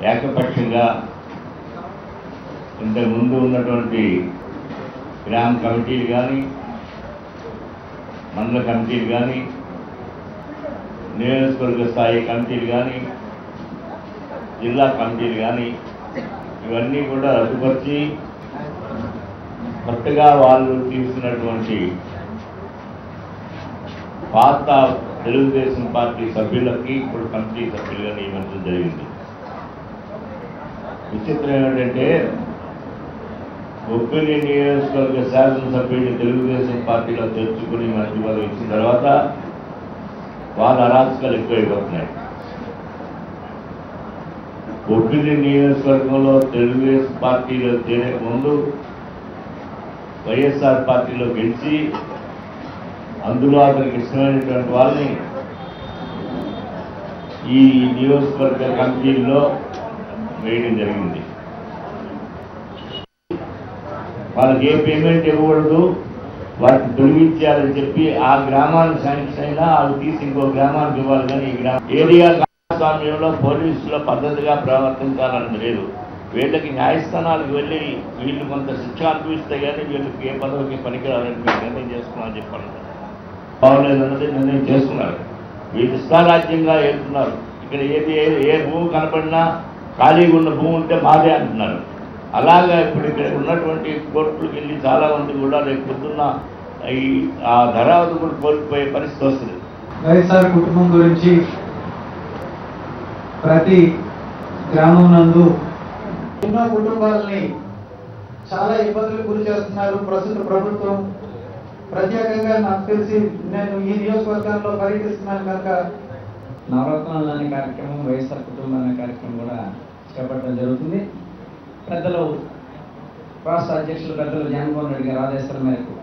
ఏకపక్షంగా ఇంతకుముందు ఉన్నటువంటి గ్రామ కమిటీలు కానీ మండల కమిటీలు కానీ నియోజకవర్గ స్థాయి కమిటీలు కానీ జిల్లా కమిటీలు కానీ ఇవన్నీ కూడా రద్దుపరిచి కొత్తగా వాళ్ళు తీసుకున్నటువంటి పాత తెలుగుదేశం పార్టీ సభ్యులకి ఇప్పుడు కమిటీ సభ్యులుగా నియమించడం జరిగింది విచిత్రం ఏమిటంటే ఒప్పిని నియోజకవర్గ శాసనసభ్యుడిని తెలుగుదేశం పార్టీలో తెచ్చుకుని మంత్రి పదవి ఇచ్చిన తర్వాత వాళ్ళ అరాచకాలు ఎక్కువైపోతున్నాయి ఒప్పిని నియోజకవర్గంలో తెలుగుదేశం పార్టీలో చేరే ముందు వైఎస్ఆర్ పార్టీలో గెలిచి అందులో అతనికి ఇష్టమైనటువంటి వాళ్ళని ఈ నియోజకవర్గ కమిటీల్లో వేయడం జరిగింది వాళ్ళకి ఏ పేమెంట్ ఇవ్వకూడదు వాటిని తొలగించాలని చెప్పి ఆ గ్రామాన్ని శాంక్షన్ అయినా అది తీసి ఇంకో గ్రామానికి ఇవ్వాలి కానీ ఈ గ్రామం ఏరియా స్వామ్యంలో పోలీసుల పద్ధతిగా ప్రవర్తించాలని లేదు వీళ్ళకి న్యాయస్థానాలకు వెళ్ళి వీళ్ళు కొంత శిక్ష అనుభవిస్తే కానీ వీళ్ళకి ఏ పదవికి పనికిరాలని మీరు నిర్ణయం చేసుకున్నారని చెప్పాను బాగోలేదన్నది నిర్ణయం చేసుకున్నారు వీళ్ళు ఇష్టారాజ్యంగా వెళ్తున్నారు ఇక్కడ ఏది ఏ- ఏ భూమి కనపడినా ఖాళీగా ఉన్న భూమి ఉంటే మాదే అంటున్నారు అలాగా ఇప్పుడు ఇక్కడ ఉన్నటువంటి కోర్టులకు వెళ్ళి చాలా మంది కూడా రేపు పొద్దున్న ఈ ఆ ధరావతి కూడా కోల్పోయే పరిస్థితి వస్తుంది వైఎస్ఆర్ కుటుంబం గురించి ప్రతి గ్రామం నందు ఎన్నో కుటుంబాలని చాలా ఇబ్బందులకు గురి చేస్తున్నారు ప్రస్తుత ప్రభుత్వం ప్రత్యేకంగా నాకు తెలిసి నేను ఈ నియోజకవర్గంలో పర్యటిస్తున్నాను కనుక నవరత్నాలు అనే కార్యక్రమం వైఎస్ఆర్ కుటుంబం అనే కార్యక్రమం కూడా చేపట్టడం జరుగుతుంది పెద్దలు రాష్ట్ర అధ్యక్షులు పెద్దలు జగన్మోహన్ రెడ్డి గారి ఆదేశాల మేరకు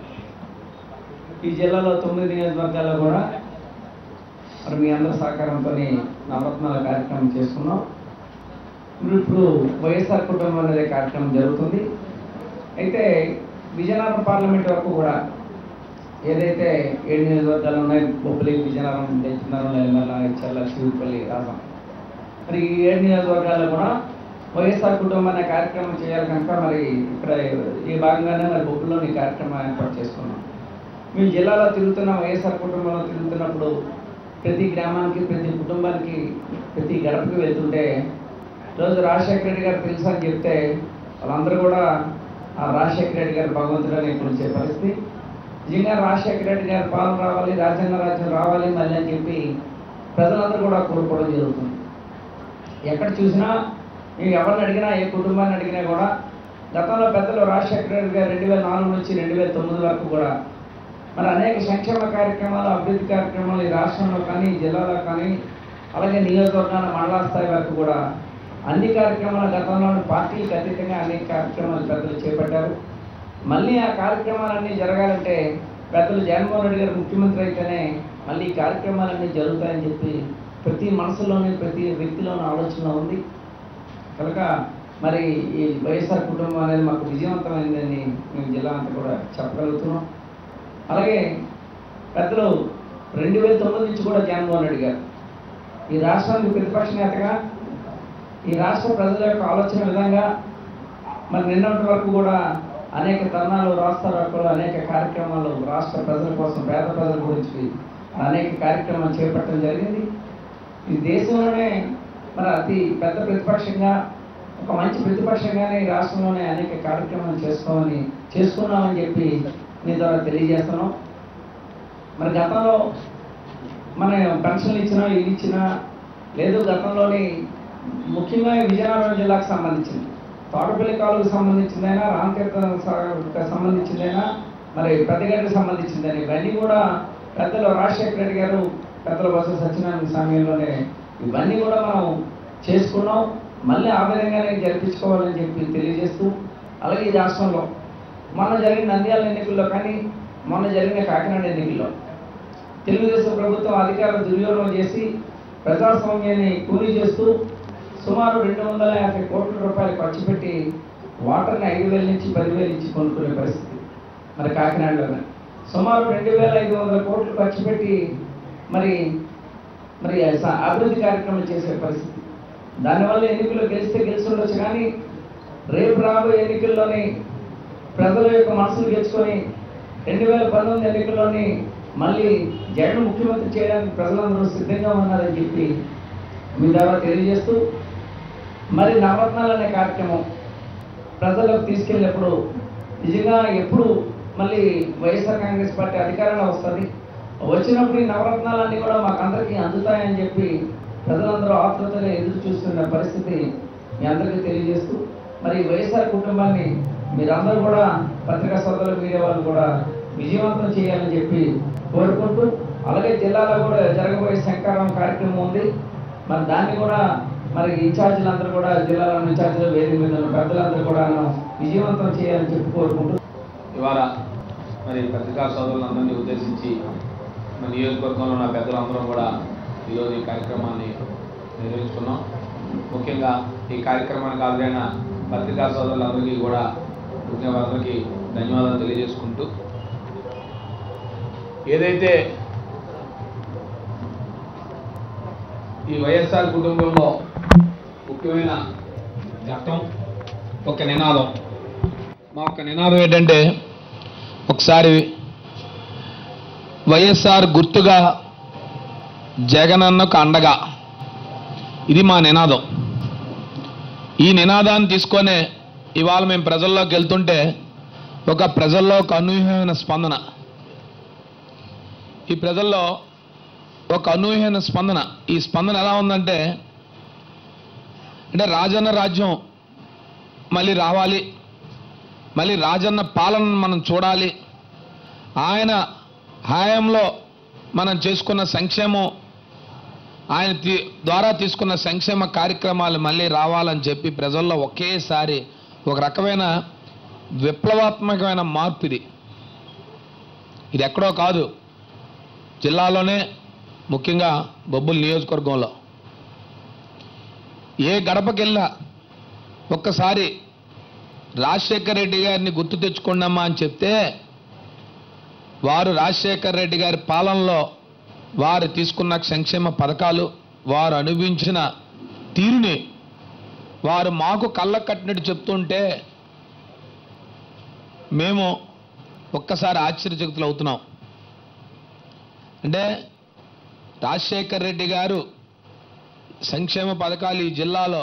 ఈ జిల్లాలో తొమ్మిది నియోజకవర్గాల్లో కూడా మరి మీ అందరి సహకారంతో నవరత్నాల కార్యక్రమం చేసుకున్నాం ఇప్పుడు ఇప్పుడు వైఎస్ఆర్ కుటుంబం అనేది కార్యక్రమం జరుగుతుంది అయితే విజయనగరం పార్లమెంట్ వరకు కూడా ఏదైతే ఏడు నియోజకవర్గాలు ఉన్నాయి బొబ్బలి విజయనగరం తెచ్చున్నారు నెల్లమల్ల ఇచ్చర్ల శివపల్లి రాజం మరి ఈ ఏడు నియోజకవర్గాల్లో కూడా వైఎస్ఆర్ కుటుంబం అనే కార్యక్రమం చేయాలి కనుక మరి ఇక్కడ ఈ భాగంగానే మరి బొబ్బులోని ఈ కార్యక్రమం ఏర్పాటు చేసుకున్నాం మేము జిల్లాలో తిరుగుతున్న వైఎస్ఆర్ కుటుంబంలో తిరుగుతున్నప్పుడు ప్రతి గ్రామానికి ప్రతి కుటుంబానికి ప్రతి గడపకి వెళ్తుంటే రోజు రాజశేఖర రెడ్డి గారు తెలుసు అని చెప్తే వాళ్ళందరూ కూడా ఆ రాజశేఖర రెడ్డి గారు భగవంతుడని పిలిచే పరిస్థితి నిజంగా రాజశేఖర రెడ్డి గారి పాలన రావాలి రాజ్యాంగ రాజ్యం రావాలి మళ్ళీ అని చెప్పి ప్రజలందరూ కూడా కోరుకోవడం జరుగుతుంది ఎక్కడ చూసినా మేము ఎవరిని అడిగినా ఏ కుటుంబాన్ని అడిగినా కూడా గతంలో పెద్దలు రాజశేఖర రెడ్డి గారు రెండు వేల నాలుగు నుంచి రెండు వేల తొమ్మిది వరకు కూడా మరి అనేక సంక్షేమ కార్యక్రమాలు అభివృద్ధి కార్యక్రమాలు ఈ రాష్ట్రంలో కానీ ఈ జిల్లాలో కానీ అలాగే నియోజకవర్గాల మండల స్థాయి వరకు కూడా అన్ని కార్యక్రమాలు గతంలో పార్టీలకు అతీతంగా అనేక కార్యక్రమాలు పెద్దలు చేపట్టారు మళ్ళీ ఆ కార్యక్రమాలన్నీ జరగాలంటే పెద్దలు జగన్మోహన్ రెడ్డి గారు ముఖ్యమంత్రి అయితేనే మళ్ళీ ఈ కార్యక్రమాలన్నీ జరుగుతాయని చెప్పి ప్రతి మనసులోని ప్రతి వ్యక్తిలోని ఆలోచన ఉంది కనుక మరి ఈ వైఎస్ఆర్ కుటుంబం అనేది మాకు విజయవంతమైందని మేము జిల్లా అంతా కూడా చెప్పగలుగుతున్నాం అలాగే పెద్దలు రెండు వేల తొమ్మిది నుంచి కూడా జగన్మోహన్ రెడ్డి గారు ఈ రాష్ట్రానికి ప్రతిపక్ష నేతగా ఈ రాష్ట్ర ప్రజల యొక్క ఆలోచన విధంగా మరి నిన్నటి వరకు కూడా అనేక తరుణాలు రాష్ట్ర వరకు అనేక కార్యక్రమాలు రాష్ట్ర ప్రజల కోసం పేద ప్రజల గురించి అనేక కార్యక్రమాలు చేపట్టడం జరిగింది ఈ దేశంలోనే మరి అతి పెద్ద ప్రతిపక్షంగా ఒక మంచి ప్రతిపక్షంగానే ఈ రాష్ట్రంలోనే అనేక కార్యక్రమాలు చేసుకోమని చేసుకున్నామని చెప్పి మీ ద్వారా తెలియజేస్తున్నాం మరి గతంలో మన పెన్షన్లు ఇచ్చినా ఇవి ఇచ్చినా లేదు గతంలోని ముఖ్యంగా ఈ విజయనగరం జిల్లాకు సంబంధించింది తోటపల్లి కాలువకు సంబంధించిందైనా రామతీర్థం సాగర్కి సంబంధించిందైనా మరి పెద్దగడ్డకు సంబంధించిందని ఇవన్నీ కూడా పెద్దలు రాజశేఖర రెడ్డి గారు పెద్దల బస్సు సత్యనారాయణ సమయంలోనే ఇవన్నీ కూడా మనం చేసుకున్నాం మళ్ళీ ఆ విధంగానే జరిపించుకోవాలని చెప్పి తెలియజేస్తూ అలాగే ఈ రాష్ట్రంలో మొన్న జరిగిన నంద్యాల ఎన్నికల్లో కానీ మొన్న జరిగిన కాకినాడ ఎన్నికల్లో తెలుగుదేశం ప్రభుత్వం అధికారులు దుర్వినియోగం చేసి ప్రజాస్వామ్యాన్ని కూలీ చేస్తూ సుమారు రెండు వందల యాభై కోట్ల రూపాయలు ఖర్చు పెట్టి వాటర్ని ఐదు వేల నుంచి పదివేలు ఇచ్చి కొనుక్కునే పరిస్థితి మరి కాకినాడలోనే సుమారు రెండు వేల ఐదు వందల కోట్లు ఖర్చు పెట్టి మరి మరి స- అభివృద్ధి కార్యక్రమం చేసే పరిస్థితి దానివల్ల ఎన్నికల్లో గెలిస్తే గెలిచి ఉండొచ్చు కానీ రేపు రాబోయే ఎన్నికల్లోని ప్రజల యొక్క మనసులు గెలుచుకొని రెండు వేల పంతొమ్మిది ఎన్నికల్లోని మళ్ళీ జగన్ ముఖ్యమంత్రి చేయడానికి ప్రజలందరూ సిద్ధంగా ఉన్నారని చెప్పి మీ ద్వారా తెలియజేస్తూ మరి నవరత్నాలు అనే కార్యక్రమం ప్రజలకు తీసుకెళ్ళినప్పుడు నిజంగా ఎప్పుడు మళ్ళీ వైఎస్ఆర్ కాంగ్రెస్ పార్టీ అధికారంలో వస్తుంది వచ్చినప్పుడు ఈ నవరత్నాలన్నీ కూడా మాకు అందరికీ అందుతాయని చెప్పి ప్రజలందరూ ఆతృతగా ఎదురు చూస్తున్న పరిస్థితి మీ అందరికీ తెలియజేస్తూ మరి వైఎస్ఆర్ కుటుంబాన్ని మీరందరూ కూడా పత్రికా సోదరులు మీడియా వాళ్ళు కూడా విజయవంతం చేయాలని చెప్పి కోరుకుంటూ అలాగే జిల్లాలో కూడా జరగబోయే శంకరం కార్యక్రమం ఉంది మరి దాన్ని కూడా మరి ఇన్ఛార్జీలు అందరూ కూడా జిల్లాలో ఉన్న ఇన్ఛార్జీలు వేదిక మీద ఉన్న పెద్దలందరూ కూడా విజయవంతం చేయాలని చెప్పి కోరుకుంటూ ఇవాళ మరి పత్రికా సోదరులందరినీ ఉద్దేశించి మన నియోజకవర్గంలో ఉన్న పెద్దలందరం కూడా ఈరోజు ఈ కార్యక్రమాన్ని నిర్వహించుకున్నాం ముఖ్యంగా ఈ కార్యక్రమానికి హాజరైన పత్రికా సోదరులందరికీ కూడా ముఖ్యంగా వారందరికీ ధన్యవాదాలు తెలియజేసుకుంటూ ఏదైతే ఈ వైఎస్ఆర్ కుటుంబంలో ముఖ్యమైన ఘట్టం ఒక నినాదం మా యొక్క నినాదం ఏంటంటే ఒకసారి వైఎస్ఆర్ గుర్తుగా జగనన్నకు అండగా ఇది మా నినాదం ఈ నినాదాన్ని తీసుకొనే ఇవాళ మేము ప్రజల్లోకి వెళ్తుంటే ఒక ప్రజల్లో ఒక అనూహ్యమైన స్పందన ఈ ప్రజల్లో ఒక అనూహ్యమైన స్పందన ఈ స్పందన ఎలా ఉందంటే అంటే రాజన్న రాజ్యం మళ్ళీ రావాలి మళ్ళీ రాజన్న పాలనను మనం చూడాలి ఆయన హాయంలో మనం చేసుకున్న సంక్షేమం ఆయన తీ- ద్వారా తీసుకున్న సంక్షేమ కార్యక్రమాలు మళ్ళీ రావాలని చెప్పి ప్రజల్లో ఒకేసారి ఒక రకమైన విప్లవాత్మకమైన మార్పు ఇది ఇది ఎక్కడో కాదు జిల్లాలోనే ముఖ్యంగా బొబ్బుల నియోజకవర్గంలో ఏ గడపకెళ్ళా ఒక్కసారి రాజశేఖర్ రెడ్డి గారిని గుర్తు తెచ్చుకోండమ్మా అని చెప్తే వారు రాజశేఖర్ రెడ్డి గారి పాలనలో వారు తీసుకున్న సంక్షేమ పథకాలు వారు అనుభవించిన తీరుని వారు మాకు కళ్ళ కట్టినట్టు చెప్తుంటే మేము ఒక్కసారి ఆశ్చర్యచకితులు అవుతున్నాం అంటే రాజశేఖర్ రెడ్డి గారు సంక్షేమ పథకాలు ఈ జిల్లాలో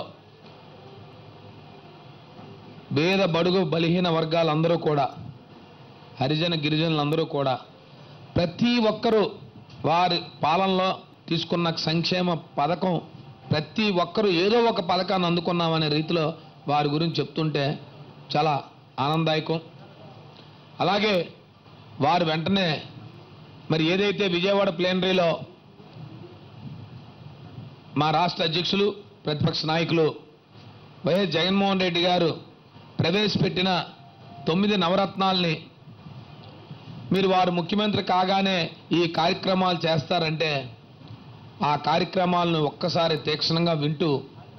పేద బడుగు బలహీన వర్గాలందరూ కూడా హరిజన గిరిజనులందరూ కూడా ప్రతి ఒక్కరూ వారి పాలనలో తీసుకున్న సంక్షేమ పథకం ప్రతి ఒక్కరూ ఏదో ఒక పథకాన్ని అందుకున్నామనే రీతిలో వారి గురించి చెప్తుంటే చాలా ఆనందదాయకం అలాగే వారు వెంటనే మరి ఏదైతే విజయవాడ ప్లేనరీలో మా రాష్ట్ర అధ్యక్షులు ప్రతిపక్ష నాయకులు వైఎస్ జగన్మోహన్ రెడ్డి గారు ప్రవేశపెట్టిన తొమ్మిది నవరత్నాల్ని మీరు వారు ముఖ్యమంత్రి కాగానే ఈ కార్యక్రమాలు చేస్తారంటే ఆ కార్యక్రమాలను ఒక్కసారి తీక్షణంగా వింటూ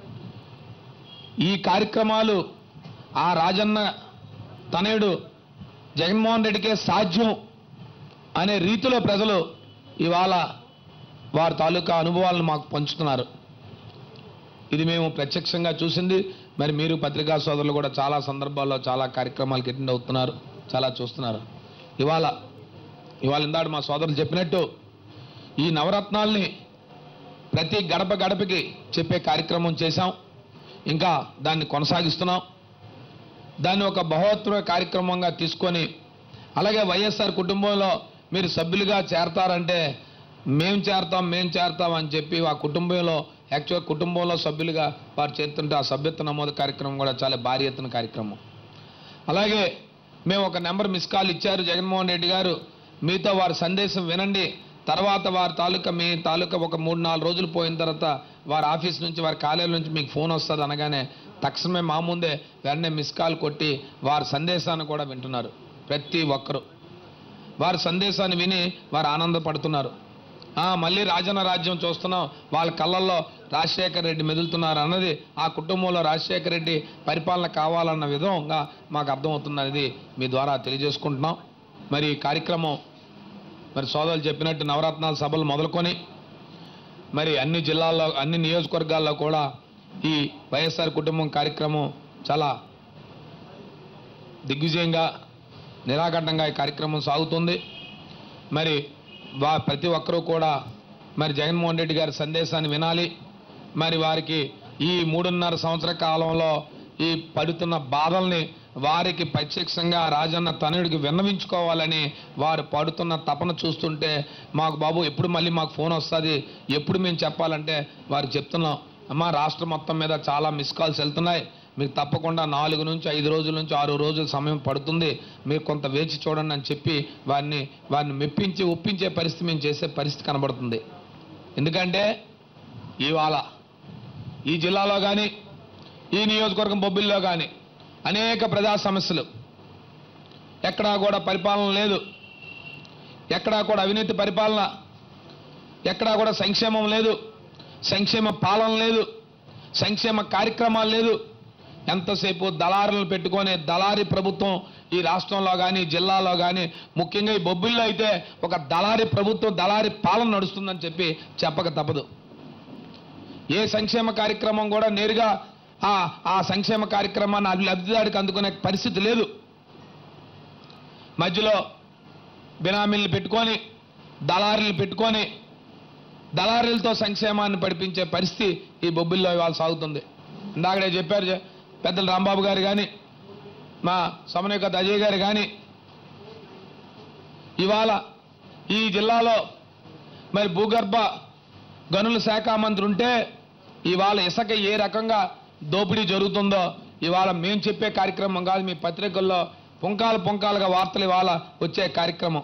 ఈ కార్యక్రమాలు ఆ రాజన్న తనయుడు జగన్మోహన్ రెడ్డికే సాధ్యం అనే రీతిలో ప్రజలు ఇవాళ వారి తాలూకా అనుభవాలను మాకు పంచుతున్నారు ఇది మేము ప్రత్యక్షంగా చూసింది మరి మీరు పత్రికా సోదరులు కూడా చాలా సందర్భాల్లో చాలా కార్యక్రమాలకు అటెండ్ అవుతున్నారు చాలా చూస్తున్నారు ఇవాళ ఇవాళ ఇందాడు మా సోదరులు చెప్పినట్టు ఈ నవరత్నాల్ని ప్రతి గడప గడపకి చెప్పే కార్యక్రమం చేశాం ఇంకా దాన్ని కొనసాగిస్తున్నాం దాన్ని ఒక బహోత్తర కార్యక్రమంగా తీసుకొని అలాగే వైఎస్ఆర్ కుటుంబంలో మీరు సభ్యులుగా చేరతారంటే మేం చేరతాం మేం చేరతాం అని చెప్పి ఆ కుటుంబంలో యాక్చువల్ కుటుంబంలో సభ్యులుగా వారు చేరుతుంటే ఆ సభ్యత్వ నమోదు కార్యక్రమం కూడా చాలా భారీ ఎత్తున కార్యక్రమం అలాగే మేము ఒక నెంబర్ మిస్ కాల్ ఇచ్చారు జగన్మోహన్ రెడ్డి గారు మీతో వారి సందేశం వినండి తర్వాత వారి తాలూకా మీ తాలూకా ఒక మూడు నాలుగు రోజులు పోయిన తర్వాత వారి ఆఫీస్ నుంచి వారి కార్యాలయం నుంచి మీకు ఫోన్ వస్తుంది అనగానే తక్షణమే మా ముందే వెంటనే మిస్ కాల్ కొట్టి వారి సందేశాన్ని కూడా వింటున్నారు ప్రతి ఒక్కరూ వారి సందేశాన్ని విని వారు ఆనందపడుతున్నారు ఆ, మళ్ళీ రాజన్న రాజ్యం చూస్తున్నాం వాళ్ళ కళ్ళల్లో రాజశేఖర రెడ్డి మెదులుతున్నారు అన్నది ఆ కుటుంబంలో రాజశేఖర రెడ్డి పరిపాలన కావాలన్న విధంగా మాకు అర్థమవుతున్నది మీ ద్వారా తెలియజేసుకుంటున్నాం మరి ఈ కార్యక్రమం మరి సోదరులు చెప్పినట్టు నవరత్నాల సభలు మొదలుకొని మరి అన్ని జిల్లాల్లో అన్ని నియోజకవర్గాల్లో కూడా ఈ వైఎస్ఆర్ కుటుంబం కార్యక్రమం చాలా దిగ్విజయంగా నిరాఘంటంగా ఈ కార్యక్రమం సాగుతుంది మరి వా ప్రతి ఒక్కరూ కూడా మరి జగన్మోహన్ రెడ్డి గారి సందేశాన్ని వినాలి మరి వారికి ఈ మూడున్నర సంవత్సర కాలంలో ఈ పడుతున్న బాధల్ని వారికి ప్రత్యక్షంగా రాజన్న తనయుడికి విన్నవించుకోవాలని వారు పడుతున్న తపన చూస్తుంటే మాకు బాబు ఎప్పుడు మళ్ళీ మాకు ఫోన్ వస్తుంది ఎప్పుడు మేము చెప్పాలంటే వారికి చెప్తున్నాం అమ్మా రాష్ట్రం మొత్తం మీద చాలా మిస్ కాల్స్ వెళ్తున్నాయి మీకు తప్పకుండా నాలుగు నుంచి ఐదు రోజుల నుంచి ఆరు రోజుల సమయం పడుతుంది మీరు కొంత వేచి చూడండి అని చెప్పి వారిని వారిని మెప్పించి ఒప్పించే పరిస్థితి మేము చేసే పరిస్థితి కనబడుతుంది ఎందుకంటే ఇవాళ ఈ జిల్లాలో కానీ ఈ నియోజకవర్గం బొబ్బిల్లో కానీ అనేక ప్రజా సమస్యలు ఎక్కడా కూడా పరిపాలన లేదు ఎక్కడా కూడా అవినీతి పరిపాలన ఎక్కడా కూడా సంక్షేమం లేదు సంక్షేమ పాలన లేదు సంక్షేమ కార్యక్రమాలు లేదు ఎంతసేపు దళారులను పెట్టుకొని దళారి ప్రభుత్వం ఈ రాష్ట్రంలో కానీ జిల్లాలో కానీ ముఖ్యంగా ఈ బొబ్బిల్లో అయితే ఒక దళారి ప్రభుత్వం దళారి పాలన నడుస్తుందని చెప్పి చెప్పక తప్పదు ఏ సంక్షేమ కార్యక్రమం కూడా నేరుగా ఆ ఆ సంక్షేమ కార్యక్రమాన్ని అభి- లబ్ధిదారికి అందుకునే పరిస్థితి లేదు మధ్యలో బినామీలను పెట్టుకొని దళారీలు పెట్టుకొని దళారీలతో సంక్షేమాన్ని పడిపించే పరిస్థితి ఈ బొబ్బిల్లో ఇవాళ సాగుతుంది ఇందాకడే చెప్పారు జ- పెద్దలు రాంబాబు గారు కానీ మా సమన్వయకత అజయ్ గారు కానీ ఇవాళ ఈ జిల్లాలో మరి భూగర్భ గనుల శాఖ మంత్రి ఉంటే ఇవాళ ఇసుక ఏ రకంగా దోపిడీ జరుగుతుందో ఇవాళ మేము చెప్పే కార్యక్రమం కాదు మీ పత్రికల్లో పుంకాలు పుంకాలుగా వార్తలు ఇవాళ వచ్చే కార్యక్రమం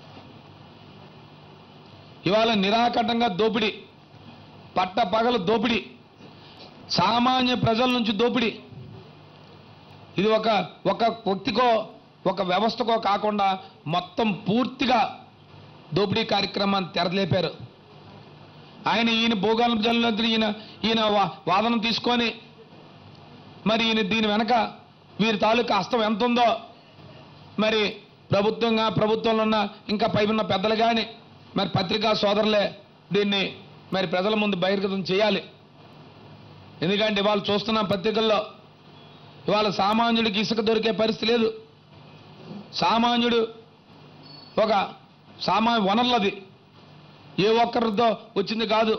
ఇవాళ నిరాకటంగా దోపిడీ పట్ట పగలు దోపిడీ సామాన్య ప్రజల నుంచి దోపిడీ ఇది ఒక ఒక వ్యక్తికో ఒక వ్యవస్థకో కాకుండా మొత్తం పూర్తిగా దోపిడీ కార్యక్రమాన్ని తెరలేపారు ఆయన ఈయన భూగోళం జల్లంతా ఈయన ఈయన వా- వాదన తీసుకొని మరి ఈయన దీని వెనక వీరి తాలూకా హస్తం ఎంత ఉందో మరి ప్రభుత్వంగా ప్రభుత్వంలో ఉన్న ఇంకా పై ఉన్న పెద్దలు కానీ మరి పత్రికా సోదరులే దీన్ని మరి ప్రజల ముందు బహిర్గతం చేయాలి ఎందుకంటే ఇవాళ చూస్తున్నాం పత్రికల్లో ఇవాళ సామాన్యుడికి ఇసుక దొరికే పరిస్థితి లేదు సామాన్యుడు ఒక సామా వనరులది ఏ ఒక్కరితో వచ్చింది కాదు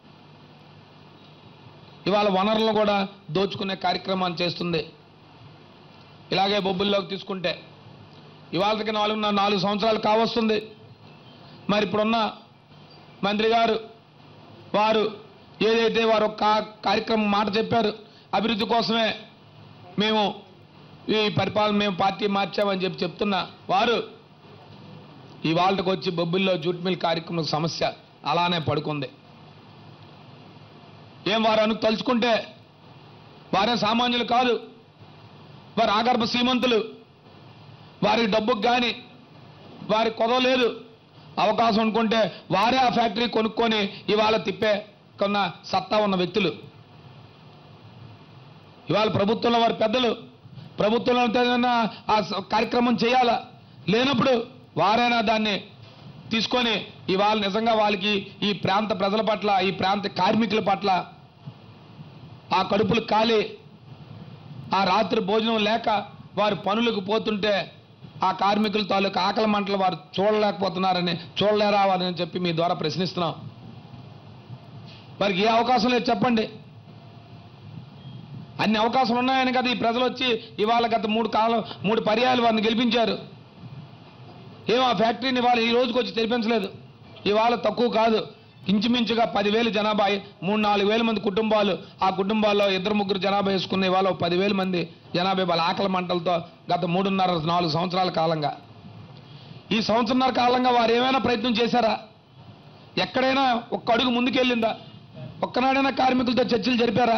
ఇవాళ వనరులను కూడా దోచుకునే కార్యక్రమాన్ని చేస్తుంది ఇలాగే బొబ్బుల్లోకి తీసుకుంటే ఇవాళకి నాలుగు నాలుగు సంవత్సరాలు కావస్తుంది మరి ఇప్పుడున్న మంత్రి గారు వారు ఏదైతే వారు ఒక కా- కార్యక్రమం మాట చెప్పారు అభివృద్ధి కోసమే మేము ఈ పరిపాలన మేము పార్టీ మార్చామని చెప్పి చెప్తున్న వారు ఈ వాళ్ళకి వచ్చి బొబ్బిల్లో జూట్ మిల్ కార్యక్రమం సమస్య అలానే పడుకుంది ఏం వారు అను తలుచుకుంటే వారే సామాన్యులు కాదు వారు ఆగర్భ శ్రీమంతులు వారి డబ్బుకు కానీ వారి కొదవ లేదు అవకాశం అనుకుంటే వారే ఆ ఫ్యాక్టరీ కొనుక్కొని ఇవాళ తిప్పే కొన్న సత్తా ఉన్న వ్యక్తులు ఇవాళ ప్రభుత్వంలో వారి పెద్దలు ప్రభుత్వంలో ఏదైనా ఆ స- కార్యక్రమం చేయాలా లేనప్పుడు వారైనా దాన్ని తీసుకొని ఇవాళ నిజంగా వాళ్ళకి ఈ ప్రాంత ప్రజల పట్ల ఈ ప్రాంత కార్మికుల పట్ల ఆ కడుపులు కాలి ఆ రాత్రి భోజనం లేక వారు పనులకు పోతుంటే ఆ కార్మికుల తాలూకు ఆకలి మంటలు వారు చూడలేకపోతున్నారని చూడలేరా అని చెప్పి మీ ద్వారా ప్రశ్నిస్తున్నాం వారికి ఏ అవకాశం లేదు చెప్పండి అన్ని అవకాశాలు ఉన్నాయని కదా ఈ ప్రజలు వచ్చి ఇవాళ గత మూడు కాలం మూడు పర్యాయాలు వారిని గెలిపించారు ఏం ఆ ఫ్యాక్టరీని ఇవాళ ఈ రోజుకి వచ్చి తెరిపించలేదు ఇవాళ తక్కువ కాదు ఇంచుమించుగా పదివేలు జనాభా మూడు నాలుగు వేల మంది కుటుంబాలు ఆ కుటుంబాల్లో ఇద్దరు ముగ్గురు జనాభా వేసుకున్న ఇవాళ ఒక పదివేల మంది జనాభా వాళ్ళ ఆకలి మంటలతో గత మూడున్నర నాలుగు సంవత్సరాల కాలంగా ఈ సంవత్సరన్నర కాలంగా వారు ఏమైనా ప్రయత్నం చేశారా ఎక్కడైనా ఒక్క అడుగు ముందుకెళ్ళిందా ఒక్కనాడైనా కార్మికులతో చర్చలు జరిపారా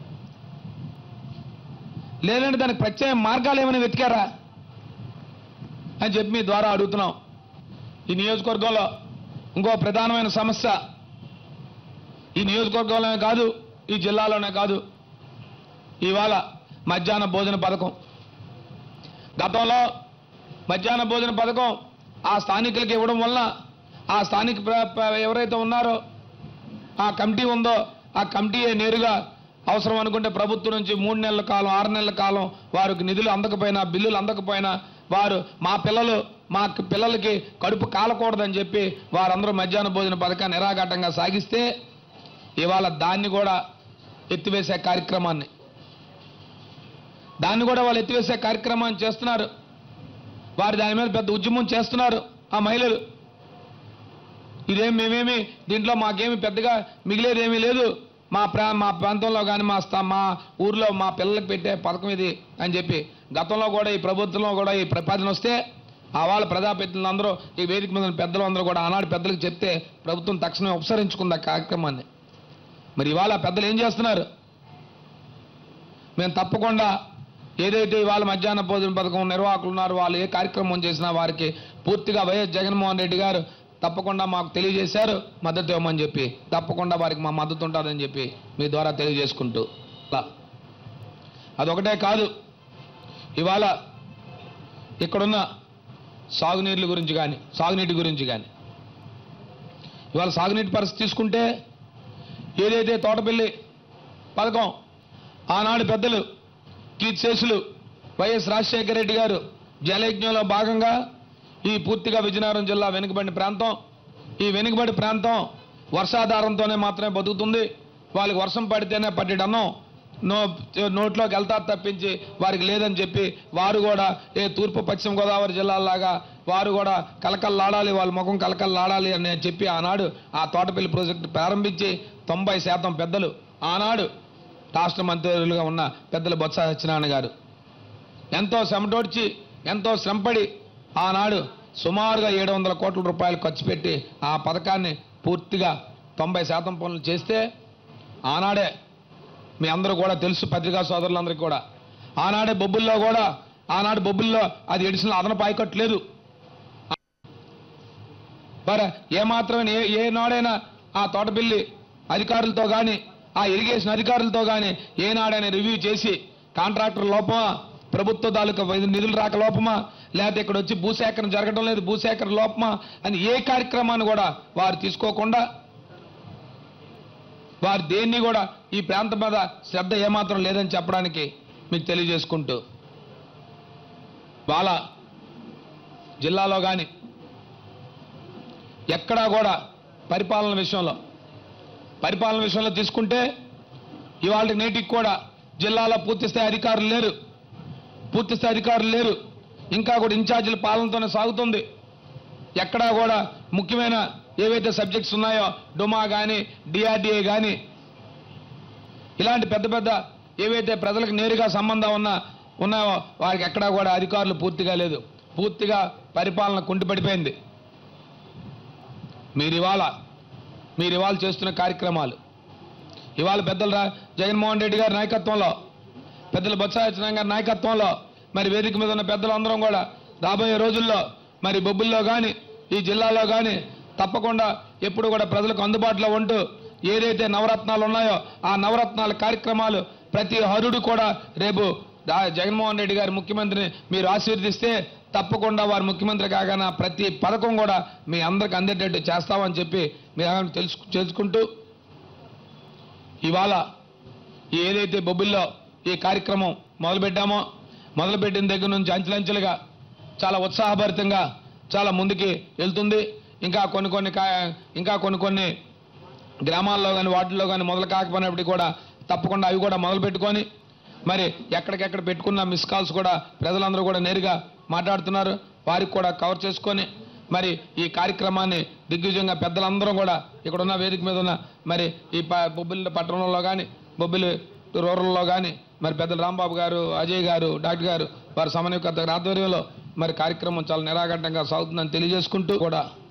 లేదంటే దానికి ప్రత్యేక మార్గాలు ఏమైనా వెతికారా అని చెప్పి మీ ద్వారా అడుగుతున్నాం ఈ నియోజకవర్గంలో ఇంకో ప్రధానమైన సమస్య ఈ నియోజకవర్గంలోనే కాదు ఈ జిల్లాలోనే కాదు ఇవాళ మధ్యాహ్న భోజన పథకం గతంలో మధ్యాహ్న భోజన పథకం ఆ స్థానికులకి ఇవ్వడం వలన ఆ స్థానిక ప్ర- ప్ర- ఎవరైతే ఉన్నారో ఆ కమిటీ ఉందో ఆ కమిటీ నేరుగా అవసరం అనుకుంటే ప్రభుత్వం నుంచి మూడు నెలల కాలం ఆరు నెలల కాలం వారికి నిధులు అందకపోయినా బిల్లులు అందకపోయినా వారు మా పిల్లలు మా పిల్లలకి కడుపు కాలకూడదని చెప్పి వారందరూ మధ్యాహ్న భోజన పథకాన్ని నిరాఘాటంగా సాగిస్తే ఇవాళ దాన్ని కూడా ఎత్తివేసే కార్యక్రమాన్ని దాన్ని కూడా వాళ్ళు ఎత్తివేసే కార్యక్రమాన్ని చేస్తున్నారు వారు దాని మీద పెద్ద ఉద్యమం చేస్తున్నారు ఆ మహిళలు ఇదేం మేమేమి దీంట్లో మాకేమి పెద్దగా మిగిలేదేమీ లేదు మా ప్రా మా ప్రాంతంలో కానీ మా స్థా మా ఊర్లో మా పిల్లలకు పెట్టే పథకం ఇది అని చెప్పి గతంలో కూడా ఈ ప్రభుత్వంలో కూడా ఈ ప్రతిపాదన వస్తే ఆ వాళ్ళ ప్రజాప్రతినిధులు అందరూ ఈ వేదిక మీద ఉన్న పెద్దలు అందరూ కూడా ఆనాడు పెద్దలకు చెప్తే ప్రభుత్వం తక్షణమే ఉపసరించుకుంది ఆ కార్యక్రమాన్ని మరి ఇవాళ పెద్దలు ఏం చేస్తున్నారు మేము తప్పకుండా ఏదైతే ఇవాళ మధ్యాహ్న భోజన పథకం నిర్వాహకులు ఉన్నారు వాళ్ళు ఏ కార్యక్రమం చేసినా వారికి పూర్తిగా వైఎస్ జగన్మోహన్ రెడ్డి గారు తప్పకుండా మాకు తెలియజేశారు మద్దతు ఇవ్వమని చెప్పి తప్పకుండా వారికి మా మద్దతు ఉంటుందని చెప్పి మీ ద్వారా తెలియజేసుకుంటూ అలా. అదొకటే కాదు ఇవాళ ఇక్కడున్న సాగునీళ్ళ గురించి కానీ సాగునీటి గురించి కానీ ఇవాళ సాగునీటి పరిస్థితి తీసుకుంటే ఏదైతే తోటపల్లి పథకం ఆనాడు పెద్దలు కీర్తిశేషులు వైఎస్ రాజశేఖర రెడ్డి గారు జలయజ్ఞంలో భాగంగా ఈ పూర్తిగా విజయనగరం జిల్లా వెనుకబడిన ప్రాంతం ఈ వెనుకబడి ప్రాంతం వర్షాధారంతోనే మాత్రమే బతుకుతుంది వాళ్ళకి వర్షం పడితేనే పట్టెడన్నం నో నోట్లోకి వెళ్తారు తప్పించి వారికి లేదని చెప్పి వారు కూడా ఏ తూర్పు పశ్చిమ గోదావరి జిల్లాలాగా వారు కూడా కలకల్లాడాలి వాళ్ళ ముఖం కలకల్లాడాలి అని చెప్పి ఆనాడు ఆ తోటపల్లి ప్రాజెక్టు ప్రారంభించి తొంభై శాతం పెద్దలు ఆనాడు రాష్ట్ర మంత్రులుగా ఉన్న పెద్దలు బొత్స సత్యనారాయణ గారు ఎంతో శ్రమటోడ్చి ఎంతో శ్రమపడి ఆనాడు సుమారుగా ఏడు వందల కోట్ల రూపాయలు ఖర్చు పెట్టి ఆ పథకాన్ని పూర్తిగా తొంభై శాతం పనులు చేస్తే ఆనాడే మీ అందరూ కూడా తెలుసు పత్రికా సోదరులందరికీ కూడా ఆనాడే బొబ్బుల్లో కూడా ఆనాడు బొబ్బుల్లో అది ఎడిషనల్ అదనపు ఆయకట్లేదు మరి ఏమాత్రమే ఏ ఏ నాడైనా ఆ తోటపిల్లి అధికారులతో కానీ ఆ ఇరిగేషన్ అధికారులతో కానీ ఏనాడైనా రివ్యూ చేసి కాంట్రాక్టర్ లోపమా ప్రభుత్వ తాలూకా వై- నిధులు రాక లోపమా లేకపోతే ఇక్కడ వచ్చి భూసేకరణ జరగడం లేదు భూసేకరణ లోపమా అని ఏ కార్యక్రమాన్ని కూడా వారు తీసుకోకుండా వారు దేన్ని కూడా ఈ ప్రాంతం మీద శ్రద్ధ ఏమాత్రం లేదని చెప్పడానికి మీకు తెలియజేసుకుంటూ వాళ్ళ జిల్లాలో కానీ ఎక్కడా కూడా పరిపాలన విషయంలో పరిపాలన విషయంలో తీసుకుంటే ఇవాళ నేటికి కూడా జిల్లాలో పూర్తిస్థాయి అధికారులు లేరు పూర్తిస్థాయి అధికారులు లేరు ఇంకా కూడా ఇన్ఛార్జీల పాలనతోనే సాగుతుంది ఎక్కడా కూడా ముఖ్యమైన ఏవైతే సబ్జెక్ట్స్ ఉన్నాయో డొమా కానీ డిఆర్డిఏ కానీ ఇలాంటి పెద్ద పెద్ద ఏవైతే ప్రజలకు నేరుగా సంబంధం ఉన్న ఉన్నాయో వారికి ఎక్కడా కూడా అధికారులు పూర్తిగా లేదు పూర్తిగా పరిపాలన కుంటిపడిపోయింది మీరు ఇవాళ మీరు ఇవాళ చేస్తున్న కార్యక్రమాలు ఇవాళ పెద్దల రా- జగన్మోహన్ రెడ్డి గారి నాయకత్వంలో పెద్దల బొత్స సత్యనారాయణ గారి నాయకత్వంలో మరి వేదిక మీద ఉన్న పెద్దలందరం కూడా రాబోయే రోజుల్లో మరి బొబ్బుల్లో కానీ ఈ జిల్లాలో కానీ తప్పకుండా ఎప్పుడు కూడా ప్రజలకు అందుబాటులో ఉంటూ ఏదైతే నవరత్నాలు ఉన్నాయో ఆ నవరత్నాల కార్యక్రమాలు ప్రతి హరుడు కూడా రేపు రా- జగన్మోహన్ రెడ్డి గారి ముఖ్యమంత్రిని మీరు ఆశీర్వదిస్తే తప్పకుండా వారు ముఖ్యమంత్రి కాగానే ప్రతి పథకం కూడా మీ అందరికి అందేటట్టు చేస్తామని చెప్పి మీరు అందరూ తెలుసు తెలుసుకుంటూ ఇవాళ ఈ ఏదైతే బొబ్బిల్లో ఈ కార్యక్రమం మొదలుపెట్టామో మొదలుపెట్టిన దగ్గర నుంచి అంచెలంచెలుగా చాలా ఉత్సాహభరితంగా చాలా ముందుకి వెళ్తుంది ఇంకా కొన్ని కొన్ని కా- ఇంకా కొన్ని కొన్ని గ్రామాల్లో కానీ వాటిల్లో కానీ మొదలు కాకపోయినప్పటికీ కూడా తప్పకుండా అవి కూడా మొదలు పెట్టుకొని మరి ఎక్కడికెక్కడ పెట్టుకున్న మిస్ కాల్స్ కూడా ప్రజలందరూ కూడా నేరుగా మాట్లాడుతున్నారు వారికి కూడా కవర్ చేసుకొని మరి ఈ కార్యక్రమాన్ని దిగ్విజయంగా పెద్దలందరం కూడా ఇక్కడ ఉన్న వేదిక మీద ఉన్న మరి ఈ ప- బొబ్బిలి పట్టణంలో కానీ బొబ్బిలి రూరల్లో కానీ మరి పెద్దలు రాంబాబు గారు అజయ్ గారు డాక్టర్ గారు వారి సమన్వయకర్త గారి ఆధ్వర్యంలో మరి కార్యక్రమం చాలా నిరాఘంటంగా సాగుతుందని తెలియజేసుకుంటూ కూడా